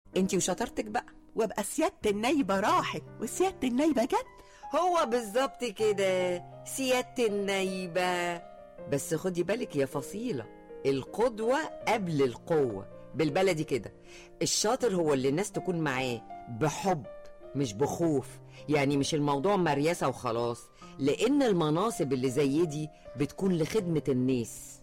انتي وشطارتك بقى وابقى سيادة النايبة راحت وسيادة النايبة جت هو بالظبط كده سيادة النايبة بس خدي بالك يا فصيلة القدوة قبل القوة بالبلدي كده الشاطر هو اللي الناس تكون معاه بحب مش بخوف يعني مش الموضوع مريسة وخلاص لأن المناصب اللي زي دي بتكون لخدمة الناس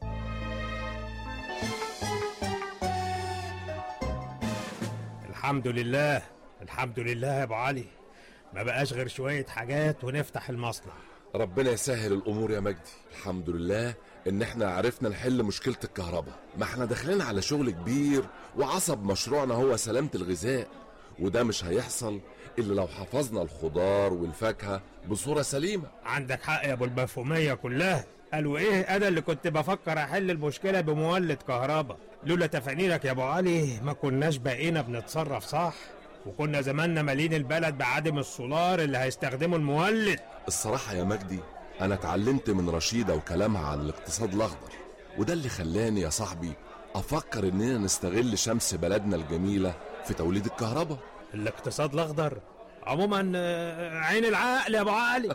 الحمد لله الحمد لله يا ابو علي ما بقاش غير شويه حاجات ونفتح المصنع ربنا يسهل الامور يا مجدي الحمد لله ان احنا عرفنا نحل مشكله الكهرباء ما احنا داخلين على شغل كبير وعصب مشروعنا هو سلامه الغذاء وده مش هيحصل الا لو حفظنا الخضار والفاكهه بصوره سليمه عندك حق يا ابو المفهوميه كلها قالوا ايه انا اللي كنت بفكر احل المشكله بمولد كهرباء لولا تفانيرك يا ابو علي ما كناش بقينا بنتصرف صح وكنا زماننا مالين البلد بعدم السولار اللي هيستخدمه المولد الصراحه يا مجدي انا اتعلمت من رشيده وكلامها عن الاقتصاد الاخضر وده اللي خلاني يا صاحبي افكر اننا نستغل شمس بلدنا الجميله في توليد الكهرباء الاقتصاد الاخضر عموما آه، عين العقل يا ابو علي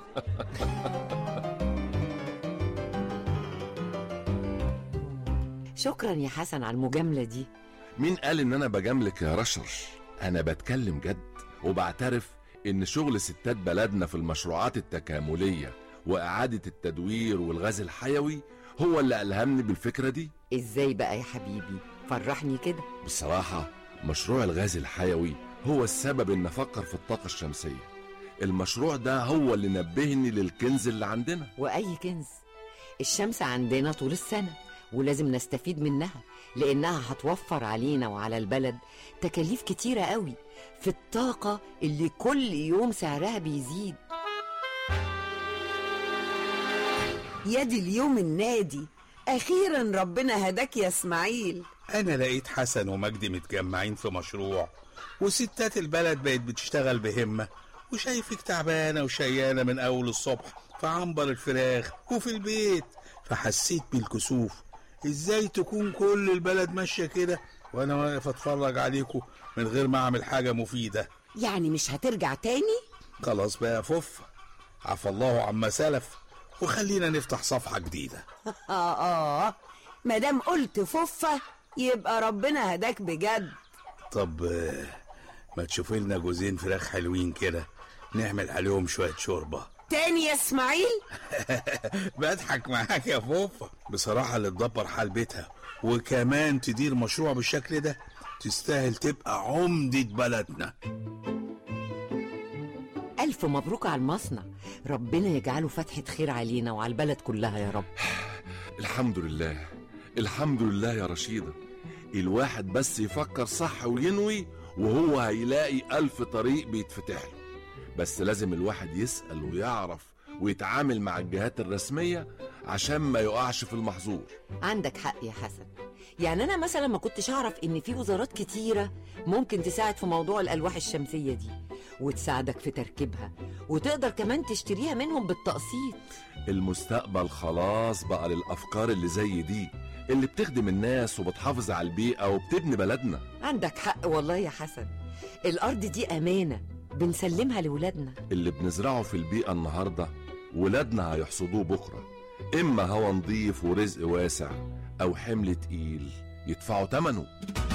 شكرا يا حسن على المجاملة دي مين قال ان انا بجاملك يا رشرش انا بتكلم جد وبعترف ان شغل ستات بلدنا في المشروعات التكامليه واعاده التدوير والغاز الحيوي هو اللي الهمني بالفكره دي ازاي بقى يا حبيبي فرحني كده بصراحه مشروع الغاز الحيوي هو السبب ان افكر في الطاقه الشمسيه المشروع ده هو اللي نبهني للكنز اللي عندنا وأي كنز الشمس عندنا طول السنة ولازم نستفيد منها لأنها هتوفر علينا وعلى البلد تكاليف كتيرة قوي في الطاقة اللي كل يوم سعرها بيزيد يدي اليوم النادي أخيرا ربنا هداك يا إسماعيل أنا لقيت حسن ومجدي متجمعين في مشروع وستات البلد بقت بتشتغل بهمة وشايفك تعبانة وشيانة من أول الصبح في عنبر الفراخ وفي البيت فحسيت بالكسوف إزاي تكون كل البلد ماشية كده وأنا واقف أتفرج عليكم من غير ما أعمل حاجة مفيدة يعني مش هترجع تاني خلاص بقى فف عفى الله عما سلف وخلينا نفتح صفحة جديدة آه آه مادام قلت ففة يبقى ربنا هداك بجد طب آه، ما تشوفي لنا جوزين فراخ حلوين كده نعمل عليهم شوية شوربة تاني يا إسماعيل بضحك معاك يا فوفا بصراحة اللي تدبر حال بيتها وكمان تدير مشروع بالشكل ده تستاهل تبقى عمدة بلدنا ألف مبروك على المصنع ربنا يجعله فتحة خير علينا وعلى البلد كلها يا رب الحمد لله الحمد لله يا رشيدة الواحد بس يفكر صح وينوي وهو هيلاقي ألف طريق بيتفتح له بس لازم الواحد يسأل ويعرف ويتعامل مع الجهات الرسمية عشان ما يقعش في المحظور عندك حق يا حسن يعني أنا مثلا ما كنتش أعرف إن في وزارات كتيرة ممكن تساعد في موضوع الألواح الشمسية دي وتساعدك في تركيبها وتقدر كمان تشتريها منهم بالتقسيط المستقبل خلاص بقى للأفكار اللي زي دي اللي بتخدم الناس وبتحافظ على البيئة وبتبني بلدنا عندك حق والله يا حسن الأرض دي أمانة بنسلمها لولادنا اللي بنزرعه في البيئة النهاردة ولادنا هيحصدوه بكرة إما هوا نضيف ورزق واسع أو حمل تقيل يدفعوا تمنه